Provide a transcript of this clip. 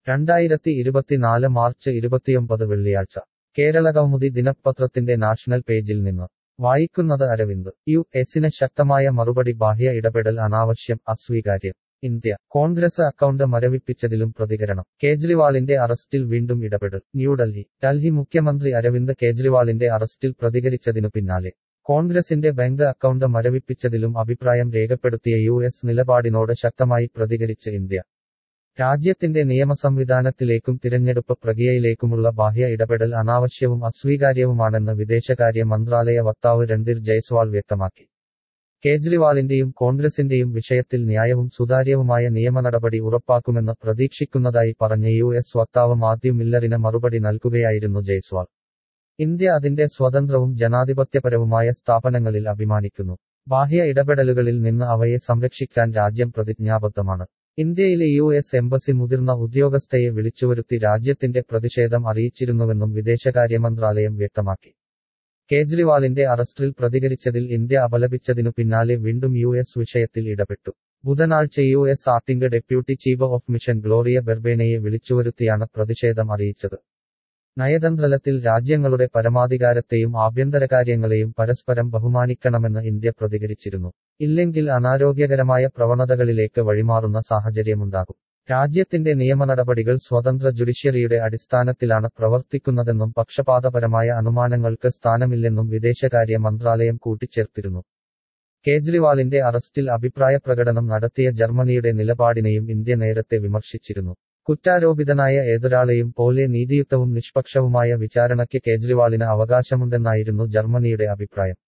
രണ്ടായിരത്തി ഇരുപത്തിനാല് മാർച്ച് ഇരുപത്തിയൊമ്പത് വെള്ളിയാഴ്ച കേരളകൗമുദി ദിനപത്രത്തിന്റെ നാഷണൽ പേജിൽ നിന്ന് വായിക്കുന്നത് അരവിന്ദ് യു എസിന് ശക്തമായ മറുപടി ബാഹ്യ ഇടപെടൽ അനാവശ്യം അസ്വീകാര്യം ഇന്ത്യ കോൺഗ്രസ് അക്കൗണ്ട് മരവിപ്പിച്ചതിലും പ്രതികരണം കേജ്രിവാളിന്റെ അറസ്റ്റിൽ വീണ്ടും ഇടപെടൽ ന്യൂഡൽഹി ഡൽഹി മുഖ്യമന്ത്രി അരവിന്ദ് കേജ്രിവാളിന്റെ അറസ്റ്റിൽ പ്രതികരിച്ചതിനു പിന്നാലെ കോൺഗ്രസിന്റെ ബാങ്ക് അക്കൗണ്ട് മരവിപ്പിച്ചതിലും അഭിപ്രായം രേഖപ്പെടുത്തിയ യു എസ് നിലപാടിനോട് ശക്തമായി പ്രതികരിച്ച് ഇന്ത്യ രാജ്യത്തിന്റെ നിയമസംവിധാനത്തിലേക്കും തിരഞ്ഞെടുപ്പ് പ്രക്രിയയിലേക്കുമുള്ള ബാഹ്യ ഇടപെടൽ അനാവശ്യവും അസ്വീകാര്യവുമാണെന്ന് വിദേശകാര്യ മന്ത്രാലയ വക്താവ് രൺധീർ ജയ്സ്വാൾ വ്യക്തമാക്കി കേജ്രിവാളിന്റെയും കോൺഗ്രസിന്റെയും വിഷയത്തിൽ ന്യായവും സുതാര്യവുമായ നിയമനടപടി ഉറപ്പാക്കുമെന്ന് പ്രതീക്ഷിക്കുന്നതായി പറഞ്ഞ യു എസ് വക്താവ് മാത്യു മില്ലറിന് മറുപടി നൽകുകയായിരുന്നു ജയ്സ്വാൾ ഇന്ത്യ അതിന്റെ സ്വതന്ത്രവും ജനാധിപത്യപരവുമായ സ്ഥാപനങ്ങളിൽ അഭിമാനിക്കുന്നു ബാഹ്യ ഇടപെടലുകളിൽ നിന്ന് അവയെ സംരക്ഷിക്കാൻ രാജ്യം പ്രതിജ്ഞാബദ്ധമാണ് ഇന്ത്യയിലെ യു എസ് എംബസി മുതിർന്ന ഉദ്യോഗസ്ഥയെ വിളിച്ചുവരുത്തി രാജ്യത്തിന്റെ പ്രതിഷേധം അറിയിച്ചിരുന്നുവെന്നും വിദേശകാര്യ മന്ത്രാലയം വ്യക്തമാക്കി കേജ്രിവാളിന്റെ അറസ്റ്റിൽ പ്രതികരിച്ചതിൽ ഇന്ത്യ അപലപിച്ചതിനു പിന്നാലെ വീണ്ടും യു എസ് വിഷയത്തിൽ ഇടപെട്ടു ബുധനാഴ്ച U S acting deputy chief of mission Gloria ബെർബേനയെ വിളിച്ചുവരുത്തിയാണ് പ്രതിഷേധം അറിയിച്ചത് നയതന്ത്രലത്തിൽ രാജ്യങ്ങളുടെ പരമാധികാരത്തെയും ആഭ്യന്തരകാര്യങ്ങളെയും പരസ്പരം ബഹുമാനിക്കണമെന്ന് ഇന്ത്യ പ്രതികരിച്ചിരുന്നു ഇല്ലെങ്കിൽ അനാരോഗ്യകരമായ പ്രവണതകളിലേക്ക് വഴിമാറുന്ന സാഹചര്യമുണ്ടാകും രാജ്യത്തിന്റെ നിയമനടപടികൾ സ്വതന്ത്ര ജുഡീഷ്യറിയുടെ അടിസ്ഥാനത്തിലാണ് പ്രവർത്തിക്കുന്നതെന്നും പക്ഷപാതപരമായ അനുമാനങ്ങൾക്ക് സ്ഥാനമില്ലെന്നും വിദേശകാര്യ മന്ത്രാലയം കൂട്ടിച്ചേർത്തിരുന്നു കേജ്രിവാളിന്റെ അറസ്റ്റിൽ അഭിപ്രായ പ്രകടനം നടത്തിയ ജർമ്മനിയുടെ നിലപാടിനെയും ഇന്ത്യ നേരത്തെ വിമർശിച്ചിരുന്നു കുറ്റാരോപിതനായ ഏതൊരാളെയും പോലെ നീതിയുക്തവും നിഷ്പക്ഷവുമായ വിചാരണയ്ക്ക് കേജ്രിവാളിന് അവകാശമുണ്ടെന്നായിരുന്നു ജർമ്മനിയുടെ അഭിപ്രായം